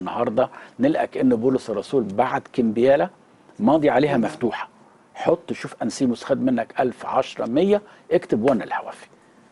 النهارده نلقى كان بولس الرسول بعت كمبياله ماضي عليها مفتوحه حط شوف انسيموس خد منك 1000 10 100 اكتب وانا الهوافي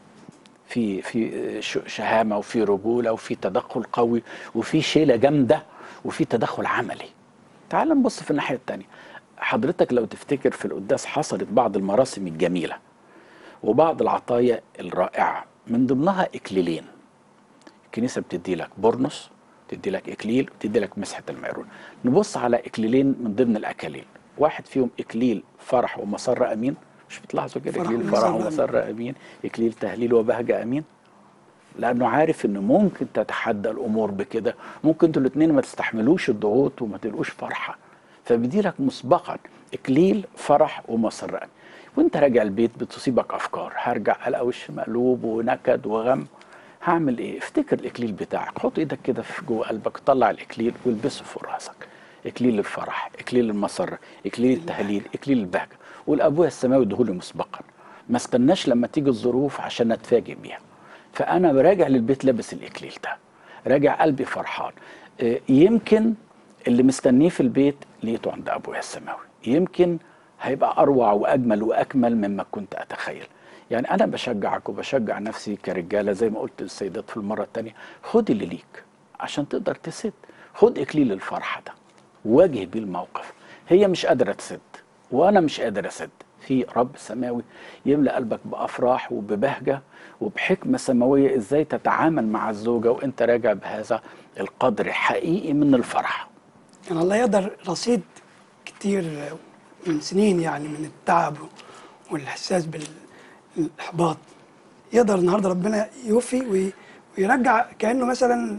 في في ش- شهامه وفي رجوله وفي تدخل قوي وفي شيله جامده وفي تدخل عملي تعال نبص في الناحيه الثانيه حضرتك لو تفتكر في القداس حصلت بعض المراسم الجميله وبعض العطايا الرائعه من ضمنها اكليلين الكنيسه بتدي لك بورنوس تدي لك اكليل وتدي لك مسحه الميرون نبص على اكليلين من ضمن الاكاليل واحد فيهم اكليل فرح ومسره امين مش بتلاحظوا كده فرح اكليل ومسرة فرح أمين. ومسره امين اكليل تهليل وبهجه امين لانه عارف ان ممكن تتحدى الامور بكده ممكن انتوا الاثنين ما تستحملوش الضغوط وما تلقوش فرحه فبيدي لك مسبقا اكليل فرح ومسره امين وانت راجع البيت بتصيبك افكار هرجع الاقي وش مقلوب ونكد وغم هعمل ايه افتكر الاكليل بتاعك حط ايدك كده في جوه قلبك طلع الاكليل والبسه فوق راسك اكليل الفرح اكليل المسره اكليل التهليل اكليل البهجه والابويا السماوي ادهولي مسبقا ما استناش لما تيجي الظروف عشان اتفاجئ بيها فانا راجع للبيت لابس الاكليل ده راجع قلبي فرحان آه، يمكن اللي مستنيه في البيت لقيته عند ابويا السماوي يمكن هيبقى اروع واجمل واكمل مما كنت اتخيل يعني انا بشجعك وبشجع نفسي كرجاله زي ما قلت للسيدات في المره الثانيه خد اللي ليك عشان تقدر تسد خد اكليل الفرحه ده واجه بيه الموقف هي مش قادره تسد وانا مش قادر اسد في رب سماوي يملأ قلبك بافراح وببهجه وبحكمه سماويه ازاي تتعامل مع الزوجه وانت راجع بهذا القدر حقيقي من الفرح يعني الله يقدر رصيد كتير من سنين يعني من التعب والاحساس بالاحباط يقدر النهارده ربنا يوفي وي- ويرجع كانه مثلا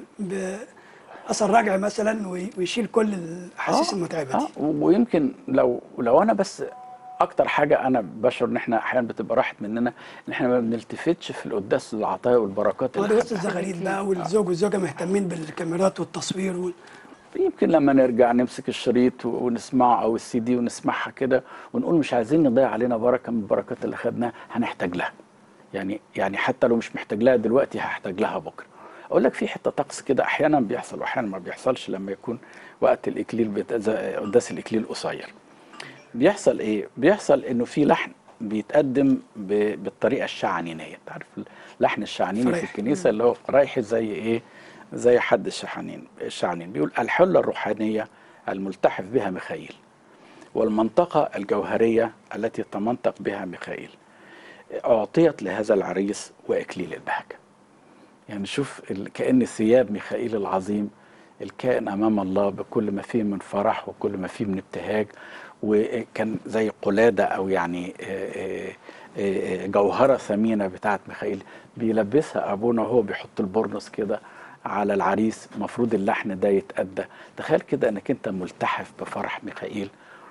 باثر رجع مثلا وي- ويشيل كل الاحاسيس آه، المتعبه آه دي ويمكن لو لو انا بس اكتر حاجه انا بشعر ان احنا احيانا بتبقى راحت مننا ان احنا ما بنلتفتش في القداس للعطايا والبركات هو اللي ده بس خدناها. الزغاريد بقى والزوج والزوجه مهتمين بالكاميرات والتصوير وال... يمكن لما نرجع نمسك الشريط و- ونسمعه او السي دي ونسمعها كده ونقول مش عايزين نضيع علينا بركه من البركات اللي خدناها هنحتاج لها يعني يعني حتى لو مش محتاج لها دلوقتي هحتاج لها بكره اقول لك في حته طقس كده احيانا بيحصل واحيانا ما بيحصلش لما يكون وقت الاكليل بت- زي- قداس الاكليل قصير بيحصل ايه بيحصل انه في لحن بيتقدم ب- بالطريقه الشعنينيه انت عارف اللحن الشعنيني في فرايح. الكنيسه اللي هو رايح زي ايه زي حد الشحنين الشعنين بيقول الحله الروحانيه الملتحف بها ميخائيل والمنطقه الجوهريه التي تمنطق بها ميخائيل اعطيت لهذا العريس واكليل البهجه يعني شوف ال- كأن ثياب ميخائيل العظيم الكائن أمام الله بكل ما فيه من فرح وكل ما فيه من ابتهاج وكان زي قلادة أو يعني آه، آه، آه، جوهرة ثمينة بتاعت ميخائيل بيلبسها أبونا وهو بيحط البرنس كده على العريس المفروض اللحن ده يتأدى تخيل كده أنك أنت ملتحف بفرح ميخائيل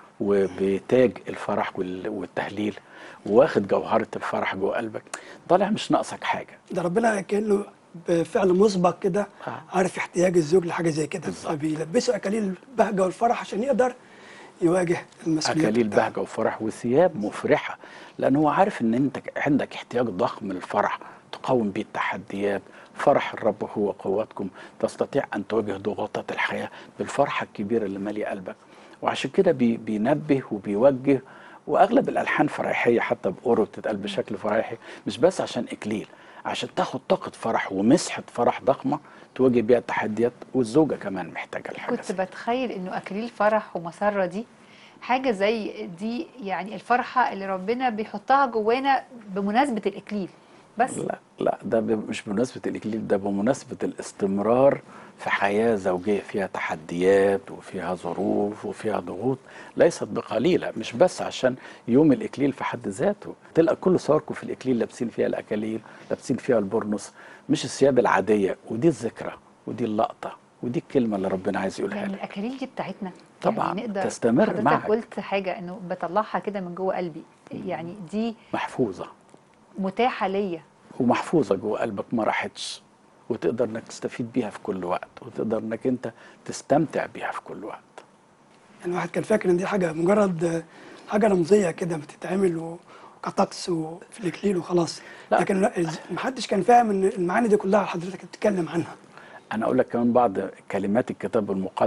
وبتاج الفرح وال- والتهليل واخد جوهرة الفرح جوه قلبك طالع مش ناقصك حاجة ده ربنا كانه بفعل مسبق كده آه. عارف احتياج الزوج لحاجه زي كده بالظبط. فبيلبسه اكاليل البهجه والفرح عشان يقدر يواجه المسؤوليات اكاليل بتاعته. بهجه وفرح وثياب مفرحه لان هو عارف ان انت عندك احتياج ضخم للفرح تقاوم بيه التحديات فرح الرب هو قوتكم تستطيع ان تواجه ضغوطات الحياه بالفرحه الكبيره اللي ماليه قلبك وعشان كده بي بينبه وبيوجه واغلب الالحان فريحيه حتى باورو بتتقال بشكل فريحي مش بس عشان اكليل عشان تاخد طاقه فرح ومسحه فرح ضخمه تواجه بيها التحديات والزوجه كمان محتاجه الحاجه كنت بتخيل انه اكليل فرح ومسره دي حاجه زي دي يعني الفرحه اللي ربنا بيحطها جوانا بمناسبه الاكليل بس لا لا ده ب- مش بمناسبة الإكليل ده بمناسبة الاستمرار في حياة زوجية فيها تحديات وفيها ظروف وفيها ضغوط ليست بقليلة مش بس عشان يوم الإكليل في حد ذاته تلقى كل صوركم في الإكليل لابسين فيها الأكاليل لابسين فيها البرنس مش الثياب العادية ودي الذكرى ودي اللقطة ودي الكلمة اللي ربنا عايز يقولها يعني لك الاكاليل دي بتاعتنا طبعاً، يعني نقدر تستمر حضرتك معك. قلت حاجه انه بطلعها كده من جوه قلبي يعني دي محفوظة متاحه ليا ومحفوظه جوه قلبك ما راحتش وتقدر انك تستفيد بيها في كل وقت وتقدر انك انت تستمتع بيها في كل وقت يعني الواحد كان فاكر ان دي حاجه مجرد حاجه رمزيه كده بتتعمل و- كطقس وفي الاكليل وخلاص لا. لكن لا، محدش كان فاهم ان المعاني دي كلها حضرتك بتتكلم عنها انا اقول لك كمان بعض كلمات الكتاب المقدس